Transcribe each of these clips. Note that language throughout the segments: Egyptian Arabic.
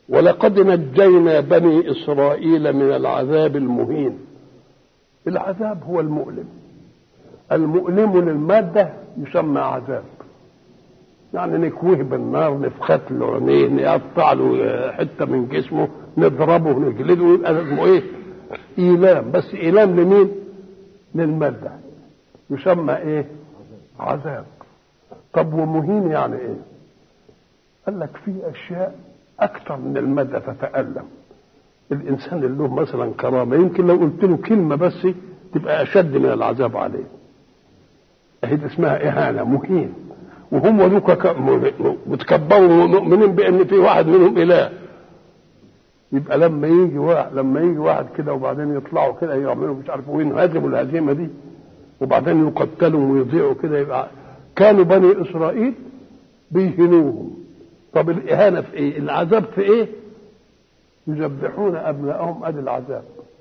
ولقد نجينا بني إسرائيل من العذاب المهين العذاب هو المؤلم المؤلم للمادة يسمى عذاب يعني نكويه بالنار نفخت له عينيه نقطع له حته من جسمه نضربه نجلده يبقى اسمه ايه؟ ايلام بس ايلام لمين؟ للماده يسمى ايه؟ عذاب طب ومهين يعني ايه؟ قال لك في اشياء اكثر من الماده تتالم الانسان اللي له مثلا كرامه يمكن لو قلت له كلمه بس تبقى اشد من العذاب عليه اهي اسمها اهانه مهين وهم ذوك متكبروا ومؤمنين بان في واحد منهم اله يبقى لما يجي واحد لما يجي واحد كده وبعدين يطلعوا كده يعملوا مش عارف وين هزموا الهزيمه دي وبعدين يقتلوا ويضيعوا كده يبقى كانوا بني اسرائيل بيهنوهم طب الاهانه في ايه؟ العذاب في ايه؟ يذبحون ابنائهم ادي العذاب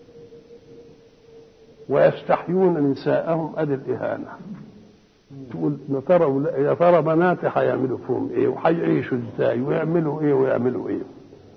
ويستحيون نساءهم ادي الاهانه تقول يا ترى يا ترى بناتي هيعملوا فيهم ايه وهيعيشوا ازاي ويعملوا ايه ويعملوا ايه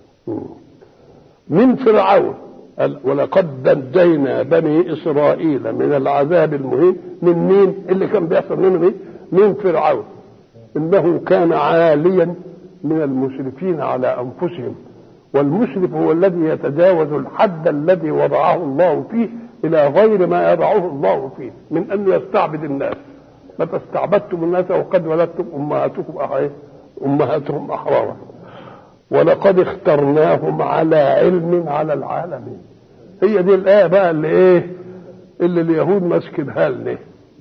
من فرعون ولقد نجينا بني اسرائيل من العذاب المهين من مين اللي كان بيحصل منهم ايه من فرعون انه كان عاليا من المسرفين على انفسهم والمسرف هو الذي يتجاوز الحد الذي وضعه الله فيه الى غير ما يضعه الله فيه من ان يستعبد الناس متى استعبدتم الناس وقد ولدتم امهاتكم امهاتهم احرارا ولقد اخترناهم على علم على العالمين هي دي الايه بقى اللي ايه اللي اليهود ماسكينها لنا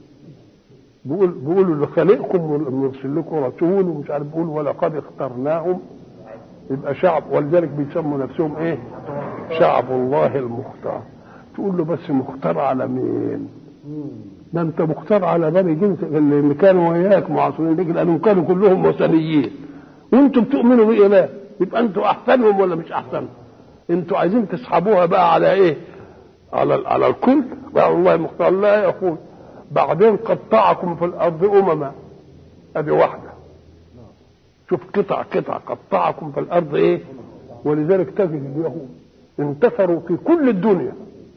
بيقول بيقولوا اللي خالقكم ونرسل لكم رسول ومش عارف بيقول ولقد اخترناهم يبقى شعب ولذلك بيسموا نفسهم ايه شعب الله المختار تقول له بس مختار على مين ده انت مختار على بني جنس اللي كانوا وياك معاصرين لك لانهم كانوا كلهم وثنيين وانتم بتؤمنوا باله يبقى انتوا احسنهم ولا مش احسنهم انتوا عايزين تسحبوها بقى على ايه على على الكل بقى الله مختار لا يقول بعدين قطعكم في الارض امما ادي واحده شوف قطع قطع قطعكم في الارض ايه ولذلك تجد اليهود انتصروا في كل الدنيا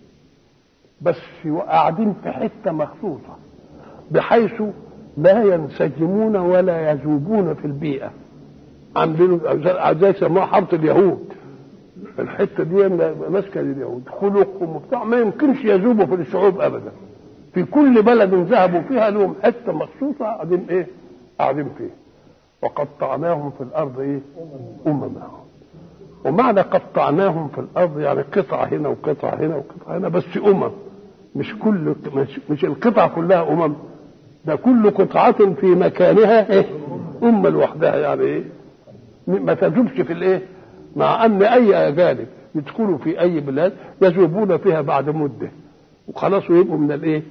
بس قاعدين في حته مخصوصه بحيث لا ينسجمون ولا يذوبون في البيئه عاملين زي سموها حاره اليهود الحته دي ماسكه لليهود خلقهم وبتاع ما يمكنش يذوبوا في الشعوب ابدا في كل بلد ذهبوا فيها لهم حته مخصوصه قاعدين ايه؟ قاعدين فيها وقطعناهم في الارض ايه؟ امما ومعنى قطعناهم في الارض يعني قطعه هنا وقطعه هنا وقطعه هنا بس امم مش كل مش, مش القطع كلها امم ده كل قطعة في مكانها ايه؟ أمة لوحدها يعني ايه؟ ما تذوبش في الايه؟ مع أن أي أجانب يدخلوا في أي بلاد يذوبون فيها بعد مدة وخلاص ويبقوا من الايه؟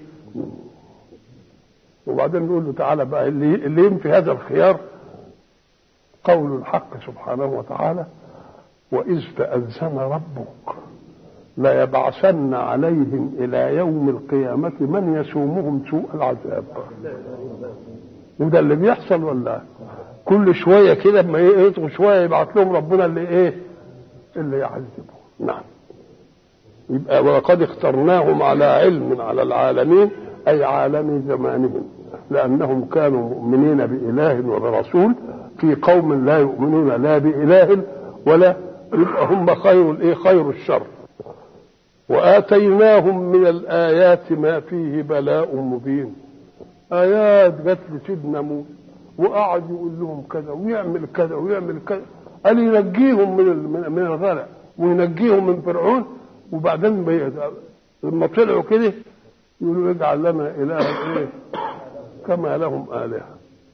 وبعدين نقول له تعالى بقى اللي اللي ينفي هذا الخيار قول الحق سبحانه وتعالى وإذ تأذن ربك ليبعثن عليهم إلى يوم القيامة من يسومهم سوء العذاب وده اللي بيحصل ولا كل شوية كده لما يطغوا شوية يبعث لهم ربنا اللي إيه اللي يعذبهم نعم يبقى ولقد اخترناهم على علم على العالمين أي عالم زمانهم لأنهم كانوا مؤمنين بإله وبرسول في قوم لا يؤمنون لا بإله ولا يبقى هم خير الايه خير الشر واتيناهم من الايات ما فيه بلاء مبين ايات جت لسيدنا موسى وقعد يقول لهم كذا ويعمل كذا ويعمل كذا قال ينجيهم من من الغرق وينجيهم من فرعون وبعدين بي... لما طلعوا كده يقولوا اجعل لنا الها ايه كما لهم الهه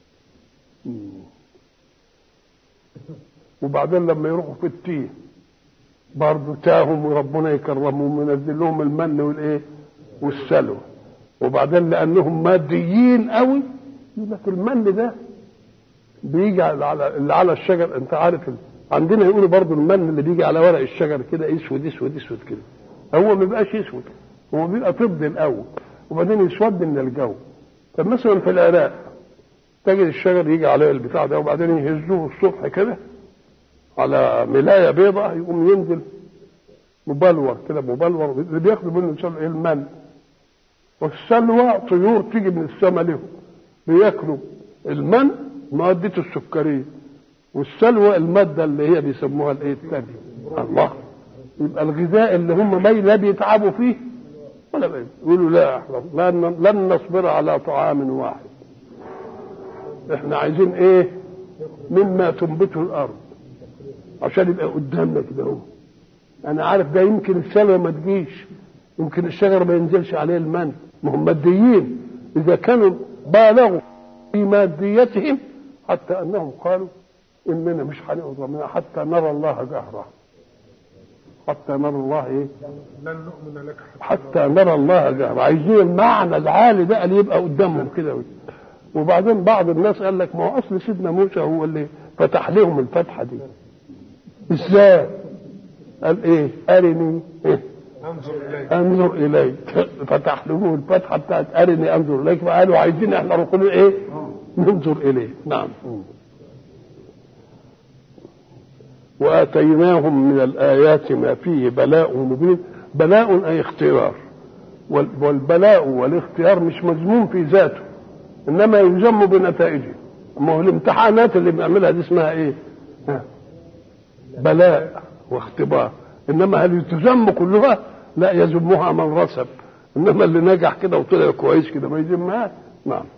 وبعدين لما يروحوا في التيه برضه تاهم وربنا يكرمهم وينزل لهم المن والايه والسلوى وبعدين لانهم ماديين قوي يقول لك المن ده بيجي على اللي على الشجر انت عارف عندنا يقولوا برضه المن اللي بيجي على ورق الشجر كده اسود اسود اسود كده هو ما بيبقاش اسود هو بيبقى طب الاول وبعدين يسود من الجو طب مثلا في العراق تجد الشجر يجي عليه البتاع ده وبعدين يهزوه الصبح كده على ملايه بيضاء يقوم ينزل مبلور كده مبلور اللي بياخدوا منه السلوى ايه المن والسلوى طيور تيجي من السماء لهم بياكلوا المن مادته السكريه والسلوى الماده اللي هي بيسموها الايه الثانيه الله يبقى الغذاء اللي هم ما لا بيتعبوا فيه ولا بي. يقولوا لا احنا لن, لن نصبر على طعام واحد احنا عايزين ايه مما تنبته الارض عشان يبقى قدامنا كده اهو انا عارف ده يمكن السلوى ما تجيش يمكن الشجر ما ينزلش عليه المن ما هم ماديين اذا كانوا بالغوا في ماديتهم حتى انهم قالوا اننا مش هنقدر منها حتى نرى الله جهرا حتى نرى الله ايه لن نؤمن لك حتى نرى الله جهرا عايزين المعنى العالي ده اللي يبقى قدامهم كده وبعدين بعض الناس قال لك ما هو اصل سيدنا موسى هو اللي فتح لهم الفتحه دي ازاي قال ايه ارني إيه؟ انظر اليك انظر اليك فتح لهم الفتحه بتاعت ارني انظر اليك فقالوا عايزين احنا نقول ايه ننظر اليه نعم واتيناهم من الايات ما فيه بلاء مبين بلاء اي اختيار وال- والبلاء والاختيار مش مذموم في ذاته انما يلزم بنتائجه ما هو الامتحانات اللي بنعملها دي اسمها ايه ها. بلاء واختبار انما هل تذم كلها لا يذمها من رسب انما اللي نجح كده وطلع كويس كده ما يذمهاش نعم